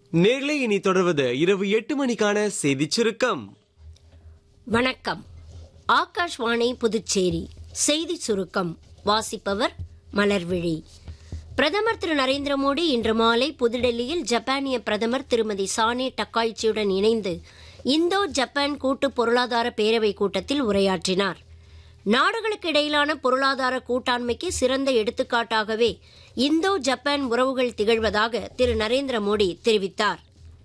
நேர்களை இனி தொடர்வது இரவு எட்டு மணிக்கான செய்திச் சுருக்கம் வணக்கம் ஆகாஷ்வாணி புதுச்சேரி செய்தி சுருக்கம் வாசிப்பவர் மலர்விழி பிரதமர் திரு நரேந்திர மோடி இன்று மாலை புதுடெல்லியில் ஜப்பானிய பிரதமர் திருமதி சானே டக்காய்ச்சியுடன் இணைந்து இந்தோ ஜப்பான் கூட்டு பொருளாதார பேரவை கூட்டத்தில் உரையாற்றினார் நாடுகளுக்கு இடையிலான பொருளாதார கூட்டாண்மைக்கு சிறந்த எடுத்துக்காட்டாகவே இந்தோ ஜப்பான் உறவுகள் திகழ்வதாக திரு நரேந்திர மோடி தெரிவித்தார்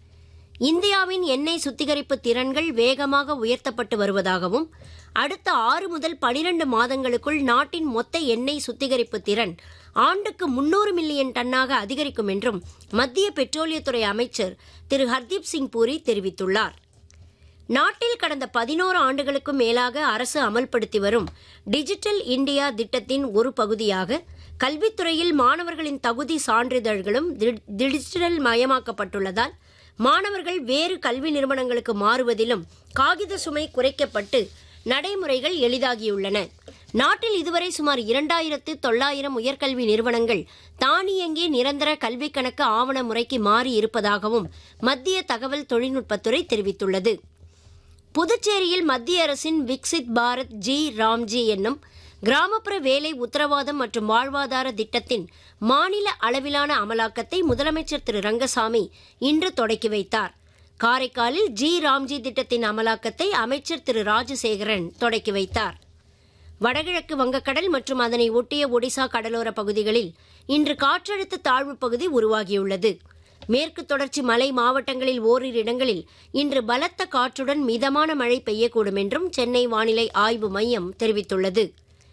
இந்தியாவின் எண்ணெய் சுத்திகரிப்பு திறன்கள் வேகமாக உயர்த்தப்பட்டு வருவதாகவும் அடுத்த ஆறு முதல் பனிரண்டு மாதங்களுக்குள் நாட்டின் மொத்த எண்ணெய் சுத்திகரிப்பு திறன் ஆண்டுக்கு முன்னூறு மில்லியன் டன்னாக அதிகரிக்கும் என்றும் மத்திய பெட்ரோலியத்துறை அமைச்சர் திரு ஹர்தீப் சிங் பூரி தெரிவித்துள்ளார் நாட்டில் கடந்த பதினோரு ஆண்டுகளுக்கும் மேலாக அரசு அமல்படுத்தி வரும் டிஜிட்டல் இந்தியா திட்டத்தின் ஒரு பகுதியாக கல்வித்துறையில் மாணவர்களின் தகுதி சான்றிதழ்களும் டி- டிஜிட்டல் மயமாக்கப்பட்டுள்ளதால் மாணவர்கள் வேறு கல்வி நிறுவனங்களுக்கு மாறுவதிலும் காகித சுமை குறைக்கப்பட்டு நடைமுறைகள் எளிதாகியுள்ளன நாட்டில் இதுவரை சுமார் இரண்டாயிரத்து தொள்ளாயிரம் உயர்கல்வி நிறுவனங்கள் தானியங்கி நிரந்தர கல்வி கணக்கு ஆவண முறைக்கு மாறி இருப்பதாகவும் மத்திய தகவல் தொழில்நுட்பத்துறை தெரிவித்துள்ளது புதுச்சேரியில் மத்திய அரசின் விக்சித் பாரத் ஜி ராம்ஜி என்னும் கிராமப்புற வேலை உத்தரவாதம் மற்றும் வாழ்வாதார திட்டத்தின் மாநில அளவிலான அமலாக்கத்தை முதலமைச்சர் திரு ரங்கசாமி இன்று தொடக்கி வைத்தார் காரைக்காலில் ஜி ராம்ஜி திட்டத்தின் அமலாக்கத்தை அமைச்சர் திரு ராஜசேகரன் தொடக்கி வைத்தார் வடகிழக்கு வங்கக்கடல் மற்றும் அதனை ஒட்டிய ஒடிசா கடலோர பகுதிகளில் இன்று காற்றழுத்த தாழ்வு பகுதி உருவாகியுள்ளது மேற்கு தொடர்ச்சி மலை மாவட்டங்களில் ஓரிரு இடங்களில் இன்று பலத்த காற்றுடன் மிதமான மழை பெய்யக்கூடும் என்றும் சென்னை வானிலை ஆய்வு மையம் தெரிவித்துள்ளது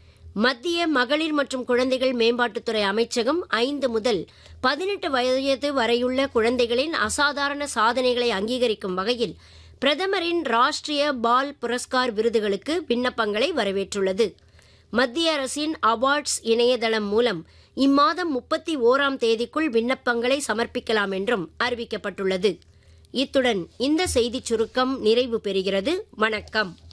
மத்திய மகளிர் மற்றும் குழந்தைகள் மேம்பாட்டுத்துறை அமைச்சகம் ஐந்து முதல் பதினெட்டு வயது வரையுள்ள குழந்தைகளின் அசாதாரண சாதனைகளை அங்கீகரிக்கும் வகையில் பிரதமரின் ராஷ்டிரிய பால் புரஸ்கார் விருதுகளுக்கு விண்ணப்பங்களை வரவேற்றுள்ளது மத்திய அரசின் அவார்ட்ஸ் இணையதளம் மூலம் இம்மாதம் முப்பத்தி ஓராம் தேதிக்குள் விண்ணப்பங்களை சமர்ப்பிக்கலாம் என்றும் அறிவிக்கப்பட்டுள்ளது இத்துடன் இந்த செய்திச் சுருக்கம் நிறைவு பெறுகிறது வணக்கம்